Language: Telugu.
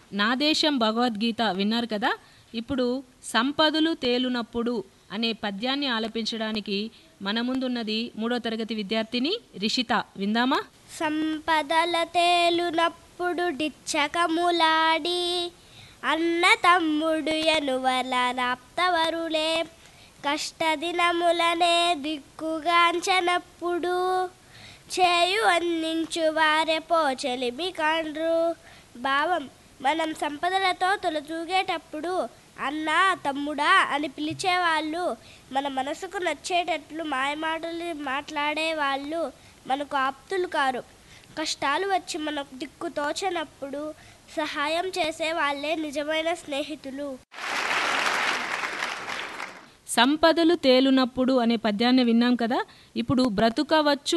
నా దేశం భగవద్గీత విన్నారు కదా ఇప్పుడు సంపదలు తేలునప్పుడు అనే పద్యాన్ని ఆలపించడానికి మన ముందున్నది మూడో తరగతి విద్యార్థిని రిషిత విందామా సంపదల తేలునప్పుడు డిచ్చకములాడి అన్న తమ్ముడు ఎనువల రాప్తవరులే కష్టదినములనే దిక్కుగాంచనప్పుడు చేయు అందించు వారే పోచలిమి కాండ్రు భావం మనం సంపదలతో తొలతూగేటప్పుడు అన్న తమ్ముడా అని పిలిచేవాళ్ళు మన మనసుకు నచ్చేటట్లు మాయమాటలు మాట్లాడే వాళ్ళు మనకు ఆప్తులు కారు కష్టాలు వచ్చి మనకు దిక్కు తోచనప్పుడు సహాయం చేసే వాళ్ళే నిజమైన స్నేహితులు సంపదలు తేలునప్పుడు అనే పద్యాన్ని విన్నాం కదా ఇప్పుడు బ్రతుకవచ్చు